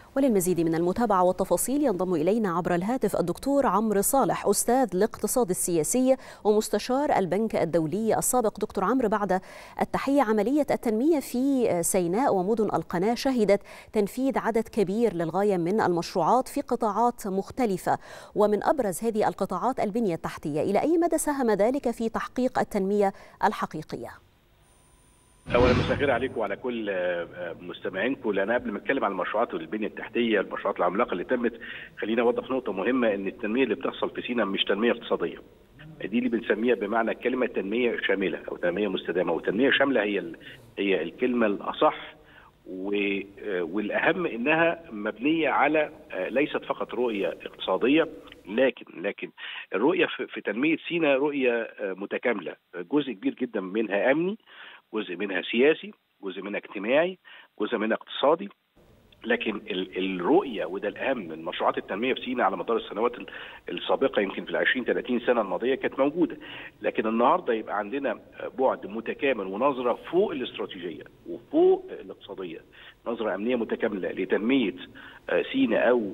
وللمزيد من المتابعة والتفاصيل ينضم إلينا عبر الهاتف الدكتور عمرو صالح أستاذ الاقتصاد السياسي ومستشار البنك الدولي السابق دكتور عمرو بعد التحية عملية التنمية في سيناء ومدن القناة شهدت تنفيذ عدد كبير للغاية من المشروعات في قطاعات مختلفة ومن أبرز هذه القطاعات البنية التحتية إلى أي مدى ساهم ذلك في تحقيق التنمية الحقيقية؟ اولا مساء الخير عليكم وعلى كل مستمعينكم لان قبل ما اتكلم عن المشروعات والبنيه التحتيه المشروعات العملاقه اللي تمت خلينا اوضح نقطه مهمه ان التنميه اللي بتحصل في سينا مش تنميه اقتصاديه دي اللي بنسميها بمعنى كلمه تنميه شامله او تنميه مستدامه وتنميه شامله هي هي الكلمه الاصح والاهم انها مبنيه على ليست فقط رؤيه اقتصاديه لكن لكن الرؤيه في تنميه سينا رؤيه متكامله جزء كبير جدا منها امني جزء منها سياسي جزء منها اجتماعي جزء منها اقتصادي لكن الرؤيه وده الاهم من مشروعات التنميه في سينا على مدار السنوات السابقه يمكن في ال 20 30 سنه الماضيه كانت موجوده لكن النهارده يبقى عندنا بعد متكامل ونظره فوق الاستراتيجيه وفوق الاقتصاديه نظره امنيه متكامله لتنميه سينا او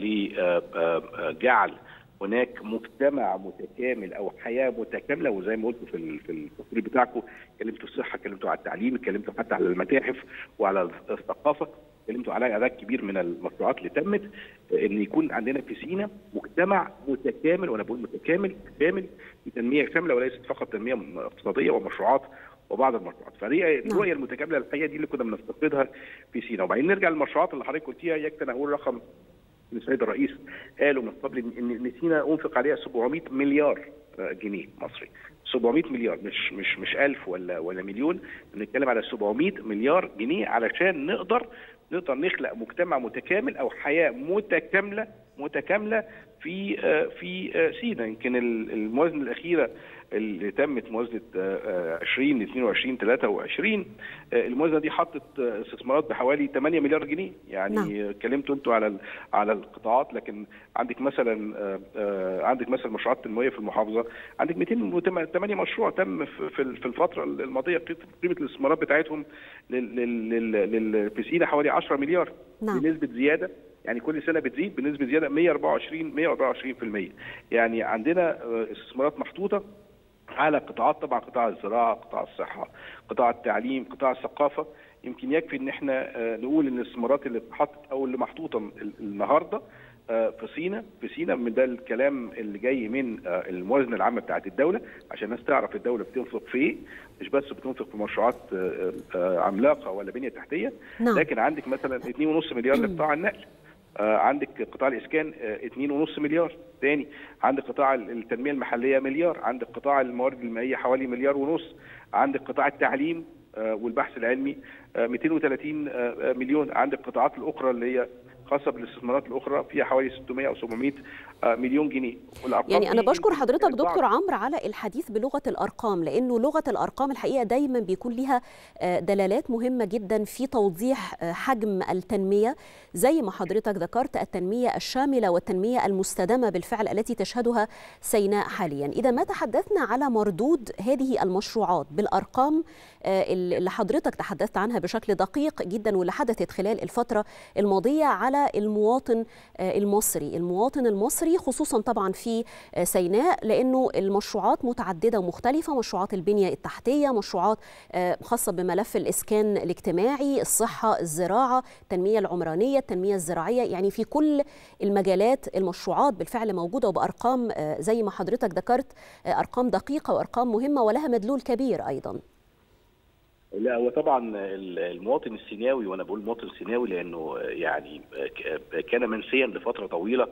لجعل هناك مجتمع متكامل او حياه متكامله وزي ما قلت في في التصوير بتاعكم اتكلمتوا الصحه اتكلمتوا على التعليم اتكلمتوا حتى على المتاحف وعلى الثقافه اتكلمتوا على عدد كبير من المشروعات اللي تمت ان يكون عندنا في سينا مجتمع متكامل وانا بقول متكامل كامل بتنميه شامله وليست فقط تنميه اقتصاديه ومشروعات وبعض المشروعات فهي الرؤيه المتكامله الحقيقه دي اللي كنا بنفتقدها في سينا وبعدين نرجع للمشروعات اللي حضرتك قلتيها يكفي انا اقول رقم السيد الرئيس قالوا من قبل ان سينا انفق عليها 700 مليار جنيه مصري 700 مليار مش مش مش 1000 ولا ولا مليون بنتكلم على 700 مليار جنيه علشان نقدر نقدر نخلق مجتمع متكامل او حياه متكامله متكامله في في سينا يمكن الموازنه الاخيره اللي تمت موازنه 20 22 23 الموازنه دي حطت استثمارات بحوالي 8 مليار جنيه يعني اتكلمتوا انتوا على على القطاعات لكن عندك مثلا عندك مثلا مشروعات تنمويه في المحافظه عندك 208 مشروع تم في الفتره الماضيه قيمه الاستثمارات بتاعتهم في سينا حوالي 10 مليار نعم. بنسبه زياده يعني كل سنه بتزيد بنسبه زياده 124 124% يعني عندنا استثمارات محطوطه على قطاعات طبعا قطاع الزراعه، قطاع الصحه، قطاع التعليم، قطاع الثقافه، يمكن يكفي ان احنا نقول ان الاستثمارات اللي اتحطت او اللي محطوطه النهارده في سينا في سينا من ده الكلام اللي جاي من الموازنه العامه بتاعت الدوله عشان الناس تعرف الدوله بتنفق في ايه مش بس بتنفق في مشروعات عملاقه ولا بنيه تحتيه نعم. لكن عندك مثلا 2.5 مليار لقطاع النقل عندك قطاع الاسكان 2.5 مليار تاني عندك قطاع التنميه المحليه مليار عندك قطاع الموارد المائيه حوالي مليار ونص عندك قطاع التعليم والبحث العلمي 230 مليون عندك القطاعات الاخرى اللي هي خاصه بالاستثمارات الاخرى فيها حوالي 600 او 700 مليون جنيه يعني انا بشكر حضرتك دكتور عمرو على الحديث بلغه الارقام لانه لغه الارقام الحقيقه دايما بيكون لها دلالات مهمه جدا في توضيح حجم التنميه زي ما حضرتك ذكرت التنميه الشامله والتنميه المستدامه بالفعل التي تشهدها سيناء حاليا اذا ما تحدثنا على مردود هذه المشروعات بالارقام اللي حضرتك تحدثت عنها بشكل دقيق جدا واللي حدثت خلال الفتره الماضيه على المواطن المصري المواطن المصري خصوصا طبعا في سيناء لانه المشروعات متعدده ومختلفه مشروعات البنيه التحتيه مشروعات خاصه بملف الاسكان الاجتماعي الصحه الزراعه التنميه العمرانيه التنميه الزراعيه يعني في كل المجالات المشروعات بالفعل موجوده وبارقام زي ما حضرتك ذكرت ارقام دقيقه وارقام مهمه ولها مدلول كبير ايضا لا هو طبعا المواطن السيناوي وانا بقول المواطن السيناوي لانه يعني كان منسيا لفتره طويله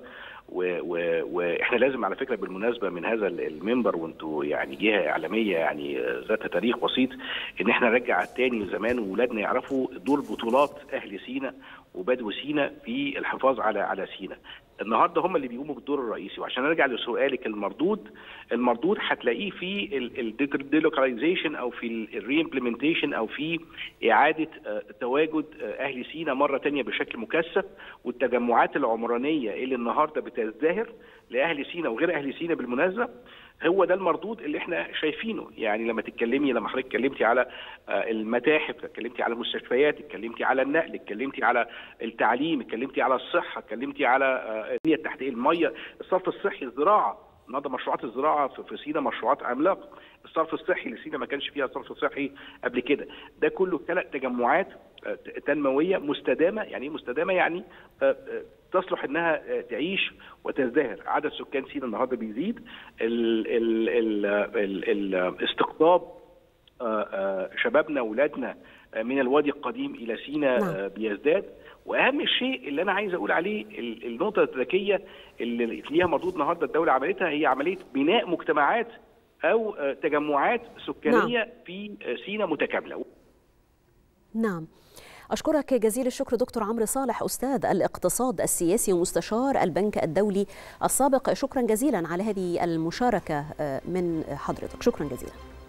واحنا لازم على فكره بالمناسبه من هذا المنبر وانتوا يعني جهه اعلاميه يعني ذات تاريخ بسيط ان احنا نرجع تاني زمان واولادنا يعرفوا دور بطولات اهل سينا وبدو سينا في الحفاظ على على سينا النهارده هم اللي بيقوموا بالدور الرئيسي وعشان ارجع لسؤالك المردود المردود هتلاقيه في الديلوكاليزيشن او في الري امبلمنتيشن او في اعاده تواجد اهل سينا مره ثانيه بشكل مكثف والتجمعات العمرانيه اللي النهارده بتزدهر لاهل سينا وغير اهل سينا بالمناسبه هو ده المردود اللي احنا شايفينه يعني لما تتكلمي لما حضرتك اتكلمتي على المتاحف اتكلمتي على المستشفيات اتكلمتي على النقل اتكلمتي على التعليم اتكلمتي على الصحه اتكلمتي على البنيه التحتيه الميه الصرف الصحي الزراعه النهارده مشروعات الزراعه في سينا مشروعات عملاقه الصرف الصحي لسينا ما كانش فيها صرف صحي قبل كده ده كله ثلاث تجمعات تنمويه مستدامه يعني ايه مستدامه يعني تصلح انها تعيش وتزدهر عدد سكان سينا النهارده بيزيد ال ال ال ال الاستقطاب شبابنا واولادنا من الوادي القديم الى سينا نعم. بيزداد واهم شيء اللي انا عايز اقول عليه النقطه الذكيه اللي ليها مردود النهارده الدوله عملتها هي عمليه بناء مجتمعات او تجمعات سكانيه نعم. في سينا متكامله نعم أشكرك جزيل الشكر دكتور عمرو صالح أستاذ الاقتصاد السياسي ومستشار البنك الدولي السابق شكرا جزيلا على هذه المشاركة من حضرتك شكرا جزيلا